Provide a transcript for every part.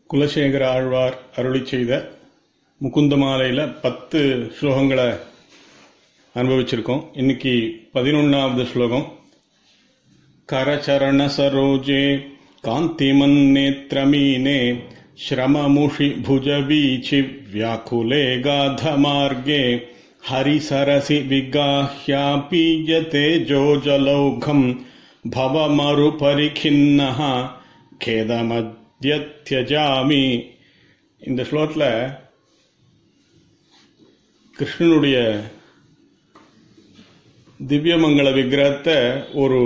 குலசேகர ஆழ்வார் அருளி செய்த முகுந்தமாலையில் பத்து ஸ்லோகங்களை அனுபவிச்சிருக்கோம் இன்னைக்கு பதினொன்றாவது ஸ்லோகம் கரச்சரண சரோஜே காந்திமன்னேத்திரமீனே ஸ்ரமமுஷி புஜவீச்சி வியாக்குலே காதமார்गे हरिसरसि विगाह्यापीयते जोजलौघम् भवमरुपरिखिन्नः खेदमद्यत्यजामि இந்த ஸ்லோகத்தில் கிருஷ்ணனுடைய திவ்யமங்கள விக்கிரகத்தை ஒரு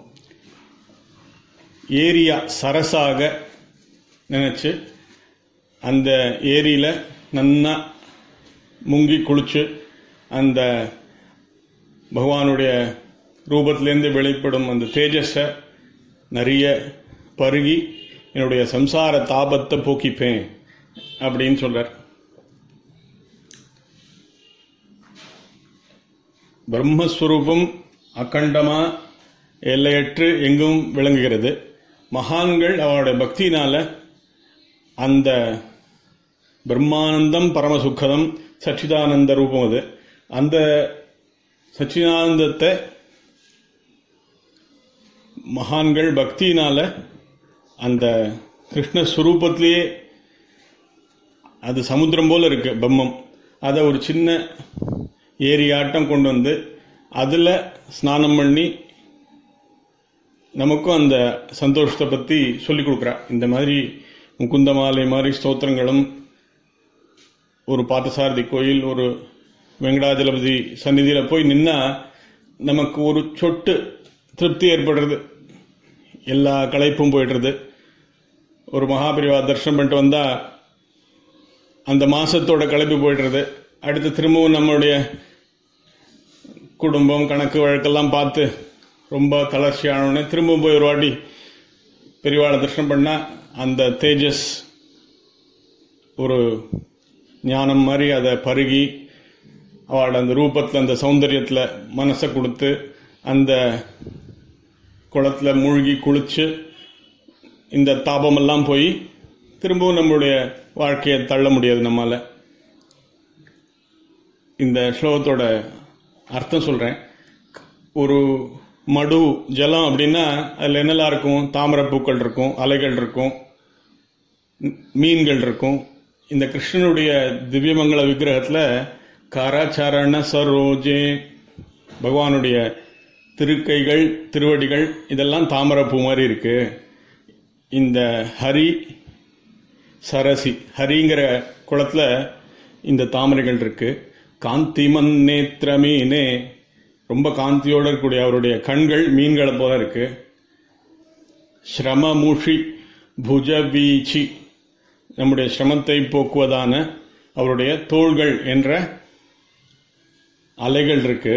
ஏரியா சரசாக நினச்சி அந்த ஏரியில் நன்னா முங்கி குளிச்சு அந்த பகவானுடைய ரூபத்திலேருந்து வெளிப்படும் அந்த தேஜஸை நிறைய பருகி என்னுடைய சம்சார தாபத்தை போக்கிப்பேன் அப்படின்னு சொல்றார் பிரம்மஸ்வரூபம் அக்கண்டமா எல்லையற்று எங்கும் விளங்குகிறது மகான்கள் அவருடைய பக்தினால அந்த பிரம்மானந்தம் பரமசுக்கதம் சச்சிதானந்த ரூபம் அது அந்த சச்சிதானந்தத்தை மகான்கள் பக்தினால அந்த கிருஷ்ணஸ்வரூபத்திலேயே அது சமுத்திரம் போல இருக்கு பிரம்மம் அதை ஒரு சின்ன ஏரியாட்டம் கொண்டு வந்து அதில் ஸ்நானம் பண்ணி நமக்கும் அந்த சந்தோஷத்தை பற்றி சொல்லி கொடுக்குறா இந்த மாதிரி முகுந்தமாலை மாதிரி ஸ்தோத்திரங்களும் ஒரு பார்த்தசாரதி கோயில் ஒரு வெங்கடாஜலபதி சந்நிதியில் போய் நின்னா நமக்கு ஒரு சொட்டு திருப்தி ஏற்படுறது எல்லா களைப்பும் போயிடுறது ஒரு மகாபிரிவா தர்ஷனம் பண்ணிட்டு வந்தால் அந்த மாசத்தோட களைப்பு போயிடுறது அடுத்து திரும்பவும் நம்மளுடைய குடும்பம் கணக்கு வழக்கெல்லாம் பார்த்து ரொம்ப தளர்ச்சியானவுடனே திரும்பவும் போய் ஒரு வாட்டி பெரியவாளை தர்ஷனம் பண்ணால் அந்த தேஜஸ் ஒரு ஞானம் மாதிரி அதை பருகி அவளோட அந்த ரூபத்தில் அந்த சௌந்தரியத்தில் மனசை கொடுத்து அந்த குளத்தில் மூழ்கி குளிச்சு இந்த தாபமெல்லாம் போய் திரும்பவும் நம்மளுடைய வாழ்க்கையை தள்ள முடியாது நம்மால் இந்த ஸ்லோகத்தோட அர்த்தம் சொல்கிறேன் ஒரு மடு ஜலம் அப்படின்னா அதில் என்னெல்லாம் இருக்கும் தாமரப்பூக்கள் இருக்கும் அலைகள் இருக்கும் மீன்கள் இருக்கும் இந்த கிருஷ்ணனுடைய திவ்யமங்கல விக்கிரகத்தில் கரச்சரண சரோஜே பகவானுடைய திருக்கைகள் திருவடிகள் இதெல்லாம் தாமரப்பூ மாதிரி இருக்கு இந்த ஹரி சரசி ஹரிங்கிற குளத்துல இந்த தாமரைகள் இருக்கு காந்திமன் நேத்திரமீனே ரொம்ப காந்தியோட இருக்கக்கூடிய அவருடைய கண்கள் மீன்களை போல இருக்கு ஸ்ரமமுஷி புஜவீச்சி நம்முடைய சிரமத்தை போக்குவதான அவருடைய தோள்கள் என்ற அலைகள் இருக்கு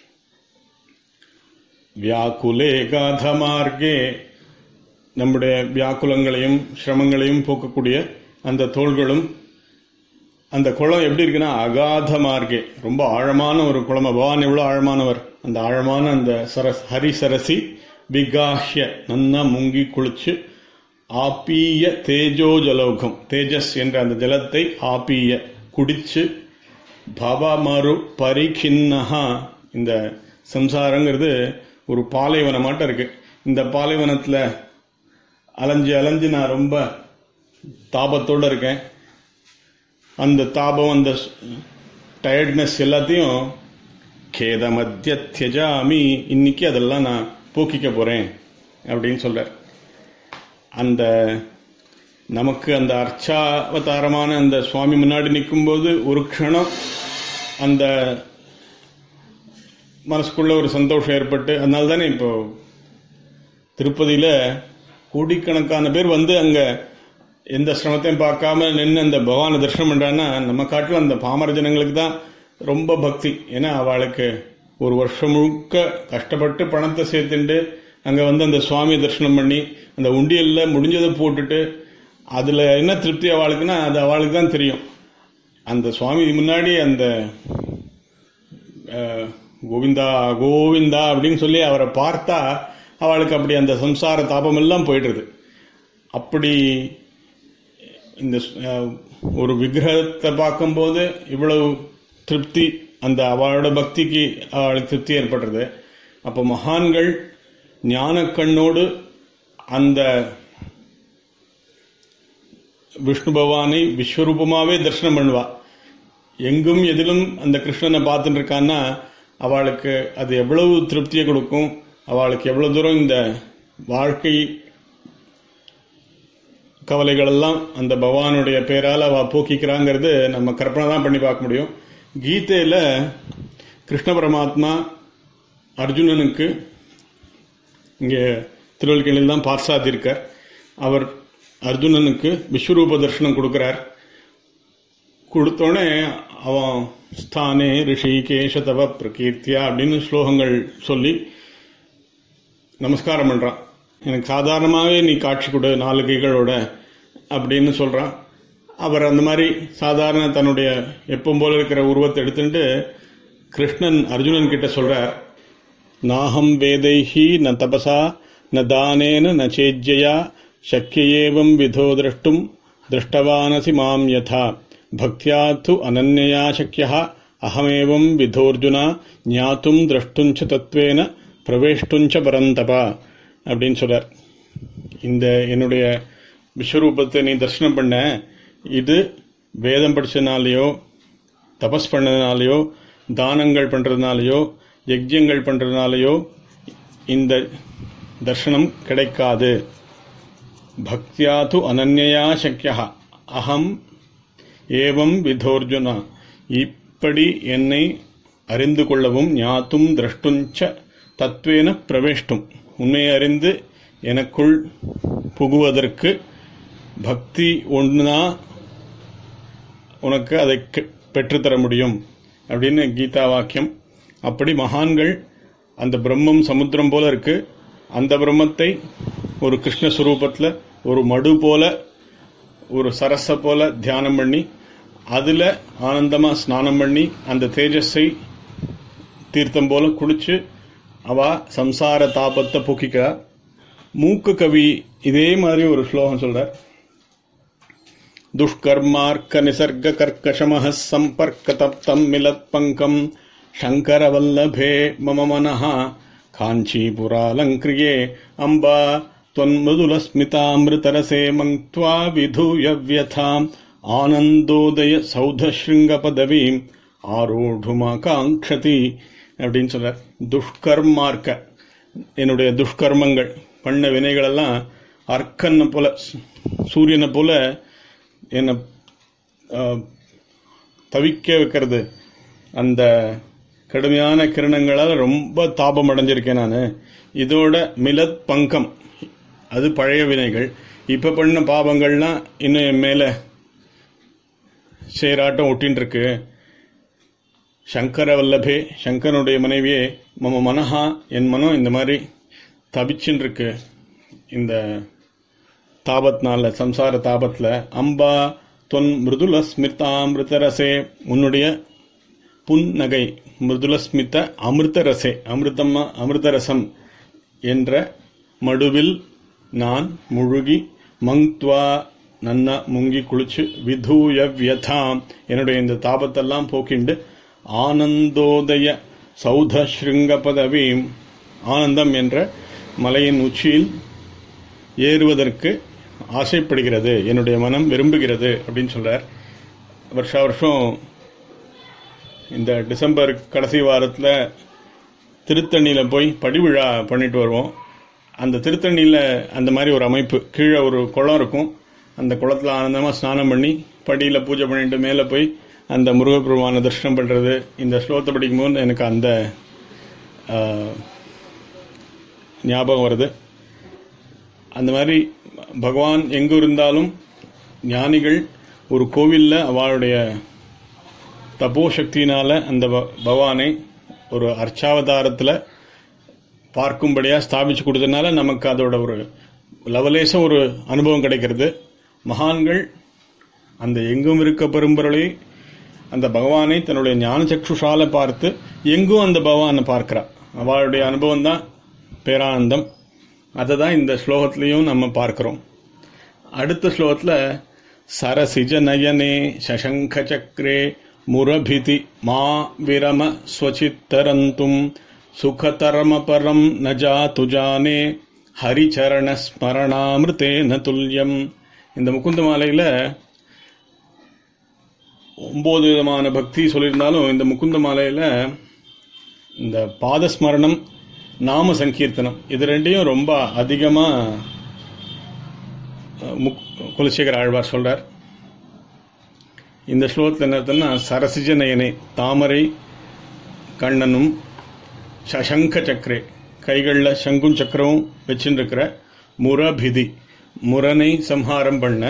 வியாக்குலே காதமார்கே நம்முடைய வியாக்குலங்களையும் சிரமங்களையும் போக்கக்கூடிய அந்த தோள்களும் அந்த குளம் எப்படி இருக்குன்னா அகாத மார்க்கே ரொம்ப ஆழமான ஒரு குளம் பகவான் எவ்வளோ ஆழமானவர் அந்த ஆழமான அந்த சரஸ் ஹரி சரசி விகாஹ்ய நன்னா முங்கி குளிச்சு ஆப்பீய தேஜோ ஜலோகம் தேஜஸ் என்ற அந்த ஜலத்தை ஆப்பீய குடிச்சு பவமரு பரிகின்னஹா இந்த சம்சாரங்கிறது ஒரு பாலைவனமாட்டம் இருக்கு இந்த பாலைவனத்தில் அலைஞ்சு அலைஞ்சு நான் ரொம்ப தாபத்தோடு இருக்கேன் அந்த தாபம் அந்த டயர்ட்னஸ் எல்லாத்தையும் கேத மத்திய தியஜாமி இன்னைக்கு அதெல்லாம் நான் போக்கிக்க போகிறேன் அப்படின்னு சொல்கிறார் அந்த நமக்கு அந்த அர்ச்சாவதாரமான அந்த சுவாமி முன்னாடி நிற்கும்போது ஒரு க்ஷணம் அந்த மனசுக்குள்ள ஒரு சந்தோஷம் ஏற்பட்டு அதனால தானே இப்போ திருப்பதியில் கோடிக்கணக்கான பேர் வந்து அங்கே எந்த சிரமத்தையும் பார்க்காம நின்று அந்த பகவானை தரிசனம் பண்ணுறான்னா நம்ம காட்டில் அந்த பாமர ஜனங்களுக்கு தான் ரொம்ப பக்தி ஏன்னா அவளுக்கு ஒரு வருஷம் முழுக்க கஷ்டப்பட்டு பணத்தை சேர்த்துட்டு அங்கே வந்து அந்த சுவாமியை தரிசனம் பண்ணி அந்த உண்டியலில் முடிஞ்சதை போட்டுட்டு அதில் என்ன திருப்தி அவளுக்குன்னா அது அவளுக்கு தான் தெரியும் அந்த சுவாமி முன்னாடி அந்த கோவிந்தா கோவிந்தா அப்படின்னு சொல்லி அவரை பார்த்தா அவளுக்கு அப்படி அந்த சம்சார தாபம் எல்லாம் போயிடுறது அப்படி இந்த அஹ், ஒரு விக்கிரகத்தை பார்க்கும்போது இவ்வளவு திருப்தி அந்த அவளோட பக்திக்கு அவளுக்கு திருப்தி ஏற்படுறது அப்போ மகான்கள் ஞான கண்ணோடு அந்த விஷ்ணு பகவானை விஸ்வரூபமாவே தரிசனம் பண்ணுவா எங்கும் எதிலும் அந்த கிருஷ்ணனை பார்த்துட்டு இருக்கான்னா அவளுக்கு அது எவ்வளவு திருப்தியை கொடுக்கும் அவளுக்கு எவ்வளவு தூரம் இந்த வாழ்க்கை கவலைகள் எல்லாம் அந்த பகவானுடைய பேரால் அவ போக்கிக்கிறாங்கிறது நம்ம கற்பனை தான் பண்ணி பார்க்க முடியும் கீதையில கிருஷ்ண பரமாத்மா அர்ஜுனனுக்கு இங்கே திருவள்ளிக்கையில் தான் பார்சாதிருக்கார் அவர் அர்ஜுனனுக்கு விஸ்வரூப தரிசனம் கொடுக்கிறார் கொடுத்தோடனே அவன் ஸ்தானே ரிஷிகேஷ தவ பிரகீர்த்தியா அப்படின்னு ஸ்லோகங்கள் சொல்லி நமஸ்காரம் பண்றான் எனக்கு சாதாரணமாகவே நீ காட்சி கொடு நாலு கைகளோட அப்படின்னு சொல்றான் அவர் அந்த மாதிரி சாதாரண தன்னுடைய எப்பவும் போல இருக்கிற உருவத்தை எடுத்துட்டு கிருஷ்ணன் அர்ஜுனன் கிட்ட சொல்றார் நாஹம் வேதைஹி ந தபசா ந தானேன ந சேஜ்யயா சக்கியேவம் விதோ திரஷ்டும் திருஷ்டவானசி மாம் யதா பக்தியா து அனன்யயா சக்கியா அகமேவம் விதோர்ஜுனா ஞாத்தும் திரஷ்டுஞ்ச தத்வேன பிரவேஷ்டுஞ்ச பரந்தபா அப்படின்னு சொல்றார் இந்த என்னுடைய விஸ்வரூபத்தை நீ தரிசனம் பண்ண இது வேதம் படிச்சதுனாலயோ தபஸ் பண்ணதுனாலயோ தானங்கள் பண்றதுனாலயோ யஜ்யங்கள் பண்றதுனாலயோ இந்த தர்சனம் கிடைக்காது பக்தியா து அனன்யா சக்கியா அகம் ஏவம் விதோர்ஜுனா இப்படி என்னை அறிந்து கொள்ளவும் ஞாத்தும் திரஷ்டுஞ்ச தத்வேன பிரவேஷ்டும் உண்மையை அறிந்து எனக்குள் புகுவதற்கு பக்தி ஒன்றுதான் உனக்கு அதை கெ- பெற்றுத்தர முடியும் அப்படின்னு கீதா வாக்கியம் அப்படி மகான்கள் அந்த பிரம்மம் சமுத்திரம் போல இருக்கு அந்த பிரம்மத்தை ஒரு கிருஷ்ண சுரூபத்தில் ஒரு மடு போல ஒரு சரஸ போல தியானம் பண்ணி அதுல ஆனந்தமா ஸ்நானம் பண்ணி அந்த தேஜஸை தீர்த்தம் போல குளிச்சு அவ சம்சார தாபத்தை போக்கிக்கிறா மூக்கு கவி இதே மாதிரி ஒரு ஸ்லோகம் சொல்றார் துஷ்கர்மார்க்க நிசர்க கர்க்கஷமஹ சம்பர்க்க தப்தம் மிலத் பங்கம் சங்கரவல்லபே மம மனஹ காஞ்சிபுராலங்கிரியே அம்பா त्वन्मृदुलस्मितामृतरसे मङ्क्त्वा विधूय व्यथाम् ஆனந்தோதய சௌதஸ்ருங்க பதவியும் ஆரோடுமாகாங்ஷதி அப்படின்னு சொல்றார் துஷ்கர்மார்க்க என்னுடைய துஷ்கர்மங்கள் பண்ண வினைகளெல்லாம் அர்க்கனை போல சூரியனை போல என்னை ஆஹ், தவிக்க வைக்கிறது அந்த கடுமையான கிரணங்களால் ரொம்ப தாபம் அடைஞ்சிருக்கேன் நான் இதோட மிலத் பங்கம் அது பழைய வினைகள் இப்ப பண்ண பாவங்கள்லாம் இன்னும் என் மேல சேராட்டம் ஒட்டின்னு இருக்கு சங்கர வல்லபே சங்கரனுடைய மனைவியே மம மனஹா என் மனம் இந்த மாதிரி தவிச்சுன்னு இருக்கு இந்த தாபத்னால சம்சார தாபத்துல அம்பா தொன் மிருதுல ஸ்மிருதாமிருதரசே உன்னுடைய புன்னகை மிருதுலஸ்மித அமிர்தரசே அமிர்தம்மா அமிர்தரசம் என்ற மடுவில் நான் முழுகி மங்த்வா நன்னா முங்கி குளிச்சு விதூய வியதாம் என்னுடைய இந்த தாபத்தெல்லாம் போக்கிண்டு ஆனந்தோதய சௌத ஸ்ருங்க பதவியும் ஆனந்தம் என்ற மலையின் உச்சியில் ஏறுவதற்கு ஆசைப்படுகிறது என்னுடைய மனம் விரும்புகிறது அப்படின்னு சொல்றார் வருஷா வருஷம் இந்த டிசம்பர் கடைசி வாரத்தில் திருத்தணியில் போய் படிவிழா பண்ணிட்டு வருவோம் அந்த திருத்தணியில் அந்த மாதிரி ஒரு அமைப்பு கீழே ஒரு குளம் இருக்கும் அந்த குளத்தில் ஆனந்தமாக ஸ்நானம் பண்ணி படியில் பூஜை பண்ணிட்டு மேலே போய் அந்த முருகப்பெருமான தரிசனம் பண்ணுறது இந்த ஸ்லோகத்தை படிக்கும்போது எனக்கு அந்த ஆஹ், ஞாபகம் வருது அந்த மாதிரி பகவான் எங்கு இருந்தாலும் ஞானிகள் ஒரு கோவிலில் அவளுடைய தபோ சக்தியினால அந்த ப- பகவானை ஒரு அர்ச்சாவதாரத்தில் பார்க்கும்படியாக ஸ்தாபிச்சு கொடுத்ததுனால நமக்கு அதோட ஒரு லவலேசம் ஒரு அனுபவம் கிடைக்கிறது மகான்கள் அந்த எங்கும் இருக்க பெரும்பொருளை அந்த பகவானை தன்னுடைய ஞான சக்ஷுஷால பார்த்து எங்கும் அந்த பகவானை பார்க்கிறா அவளுடைய அனுபவம் தான் பேரானந்தம் அதை தான் இந்த ஸ்லோகத்திலையும் நம்ம பார்க்கிறோம் அடுத்த ஸ்லோகத்தில் सरसिजनयने शशङ्खचक्रे मुरभिति मा विरम स्वचित्तरन्तुम् सुखतरमपरम् न जातु जाने ஹரிச்சரணஸ்மரணாமிருத்தேன துல்லியம் இந்த முகுந்த மாலையில் ஒம்பது விதமான பக்தி சொல்லியிருந்தாலும் இந்த முகுந்த மாலையில் இந்த பாதஸ்மரணம் நாம சங்கீர்த்தனம் இது ரெண்டையும் ரொம்ப அதிகமாக முக் குலசேகர ஆழ்வார் சொல்றார் இந்த ஸ்லோகத்தில் என்ன அர்த்தம்னா சரசிஜ நயனே தாமரை கண்ணனும் சசங்க சக்கரே கைகளில் சங்கும் சக்கரமும் வச்சுருக்கிற முரபிதி முரனை சம்ஹாரம் பண்ண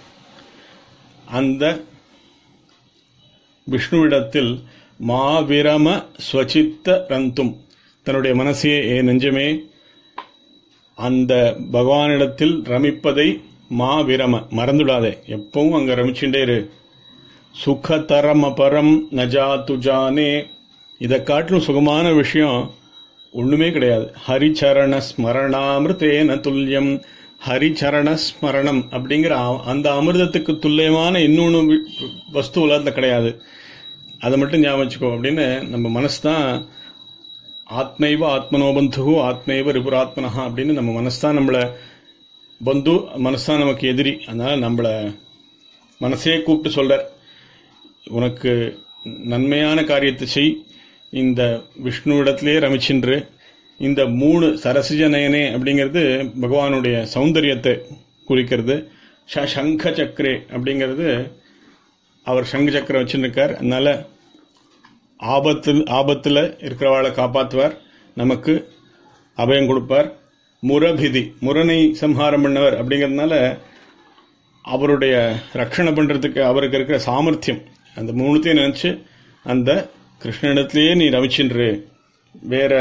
அந்த விஷ்ணுவிடத்தில் மாவிரம ஸ்வச்சித்த ரந்தும் தன்னுடைய மனசையே ஏ நெஞ்சமே அந்த பகவானிடத்தில் ரமிப்பதை மா விரம மறந்துடாதே எப்பவும் அங்க ரமிச்சுட்டே இரு சுகதரம பரம் நஜா துஜானே இதை காட்டிலும் சுகமான விஷயம் ஒண்ணுமே கிடையாது ஹரிச்சரண ஸ்மரணாமிருத்தேன துல்லியம் ஹரிச்சரண ஸ்மரணம் அப்படிங்கிற அ- அந்த அமிர்தத்துக்கு துல்லியமான இன்னொன்று வி- வஸ்து உலகத்தில் கிடையாது அதை மட்டும் ஞாபகம் வச்சுக்கோ அப்படின்னு நம்ம மனசு தான் ஆத்மைவ ஆத்மனோபந்து ஆத்மைவ ரிபுராத்மனஹா அப்படின்னு நம்ம மனசு தான் நம்மளை பந்து மனசு தான் நமக்கு எதிரி அதனால நம்மளை மனசே கூப்பிட்டு சொல்றார் உனக்கு நன்மையான காரியத்தை செய் இந்த விஷ்ணுவிடத்திலே ரமிச்சின்று இந்த மூணு சரசிஜ நயனே அப்படிங்கிறது பகவானுடைய சௌந்தரியத்தை குறிக்கிறது ஷ சங்க சக்கரே அப்படிங்கிறது அவர் சங்கு சக்கரம் வச்சுருக்கார் அதனால ஆபத்தில் ஆபத்தில் இருக்கிறவாளை காப்பாற்றுவார் நமக்கு அபயம் கொடுப்பார் முரபிதி முரணை சம்ஹாரம் பண்ணவர் அப்படிங்கிறதுனால அவருடைய ரட்சணை பண்ணுறதுக்கு அவருக்கு இருக்கிற சாமர்த்தியம் அந்த மூணுத்தையும் நினச்சி அந்த கிருஷ்ணனிடத்திலேயே நீ ரவிச்சின்று வேற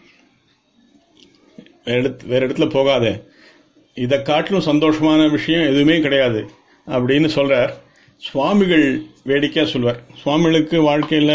வேற இடத்து- வேற இடத்துல போகாத இதை காட்டிலும் சந்தோஷமான விஷயம் எதுவுமே கிடையாது அப்படின்னு சொல்றார் சுவாமிகள் வேடிக்கையாக சொல்வார் சுவாமிகளுக்கு வாழ்க்கையில்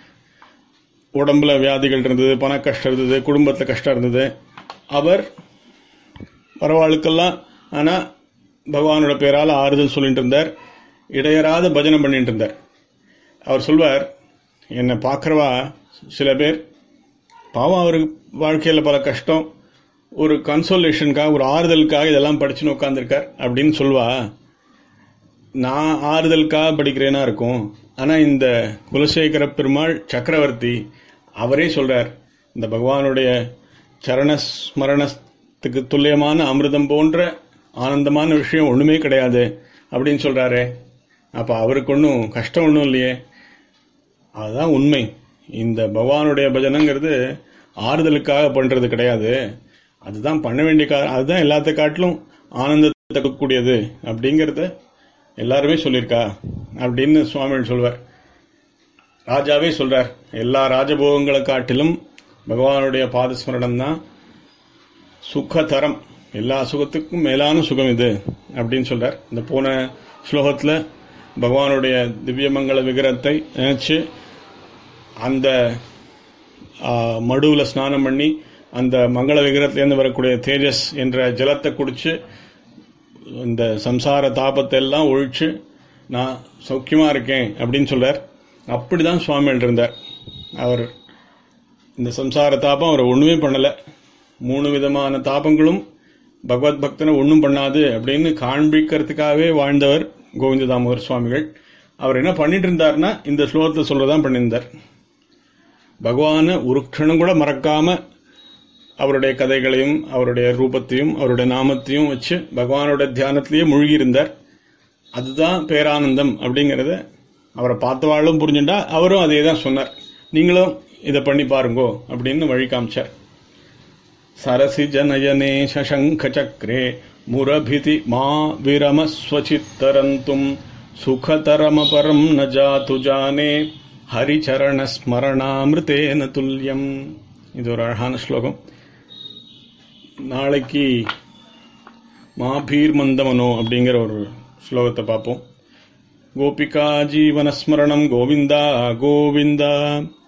உடம்புல வியாதிகள் இருந்தது பண கஷ்டம் இருந்தது குடும்பத்தில் கஷ்டம் இருந்தது அவர் பரவாளுக்கெல்லாம் ஆனால் பகவானோட பேரால் ஆறுதல் சொல்லிட்டு இருந்தார் இடையறாத பஜனை பண்ணிட்டு இருந்தார் அவர் சொல்வார் என்னை பார்க்குறவா சில பேர் பாவம் அவருக்கு வாழ்க்கையில் பல கஷ்டம் ஒரு கன்சோலேஷனுக்காக ஒரு ஆறுதலுக்காக இதெல்லாம் படிச்சுன்னு உட்காந்துருக்கார் அப்படின்னு சொல்வா நான் ஆறுதலுக்காக படிக்கிறேனா இருக்கும் ஆனால் இந்த குலசேகர பெருமாள் சக்கரவர்த்தி அவரே சொல்றார் இந்த பகவானுடைய சரணஸ்மரணத்துக்கு துல்லியமான அமிர்தம் போன்ற ஆனந்தமான விஷயம் ஒன்றுமே கிடையாது அப்படின்னு சொல்றாரே அப்போ அவருக்கு ஒன்றும் கஷ்டம் ஒன்றும் இல்லையே அதுதான் உண்மை இந்த பகவானுடைய பஜனைங்கிறது ஆறுதலுக்காக பண்றது கிடையாது அதுதான் பண்ண வேண்டிய கா அதுதான் எல்லாத்த காட்டிலும் ஆனந்தத்தை தரக்கூடியது அப்படிங்கிறத எல்லாருமே சொல்லியிருக்கா அப்படின்னு சுவாமிகள் சொல்வார் ராஜாவே சொல்றார் எல்லா ராஜபோகங்களை காட்டிலும் பகவானுடைய பாதஸ்மரணம் தான் சுகதரம் எல்லா சுகத்துக்கும் மேலான சுகம் இது அப்படின்னு சொல்றார் இந்த போன ஸ்லோகத்தில் பகவானுடைய திவ்யமங்கள விக்கிரகத்தை நினைச்சு அந்த மடுவில் ஸ்நானம் பண்ணி அந்த மங்கள விக்கிரகத்திலேருந்து வரக்கூடிய தேஜஸ் என்ற ஜலத்தை குடிச்சு இந்த சம்சார தாபத்தை எல்லாம் ஒழிச்சு நான் சௌக்கியமா இருக்கேன் அப்படின்னு சொல்றார் அப்படிதான் சுவாமிகள் இருந்தார் அவர் இந்த சம்சார தாபம் அவர் ஒண்ணுமே பண்ணல மூணு விதமான தாபங்களும் பகவத் பக்தனை ஒன்றும் பண்ணாது அப்படின்னு காண்பிக்கிறதுக்காகவே வாழ்ந்தவர் கோவிந்த தாமோதர் சுவாமிகள் அவர் என்ன பண்ணிட்டு இருந்தார்னா இந்த ஸ்லோகத்தை சொல்லதான் பண்ணியிருந்தார் பகவானை ஒரு க்ஷணம் கூட மறக்காம அவருடைய கதைகளையும் அவருடைய ரூபத்தையும் அவருடைய நாமத்தையும் வச்சு பகவானோட தியானத்திலேயே மூழ்கி இருந்தார் அதுதான் பேரானந்தம் அப்படிங்கிறத அவரை பார்த்தவாளும் புரிஞ்சுட்டா அவரும் அதே தான் சொன்னார் நீங்களும் இதை பண்ணி பாருங்கோ அப்படின்னு வழி காமிச்சார் சரசிஜனயனே சசங்க சக்கரே முரபிதி மா விரம ஸ்வச்சித்தரந்தும் சுகதரமபரம் ந ஜாது ஜானே ஹரிச்சரண ஸ்மரணாமிருத்தேன துல்லியம் இது ஒரு அழகான ஸ்லோகம் நாளைக்கு மாபீர் மந்தமனோ அப்படிங்கிற ஒரு ஸ்லோகத்தை பார்ப்போம் கோபிகா ஜீவனஸ்மரணம் கோவிந்தா கோவிந்தா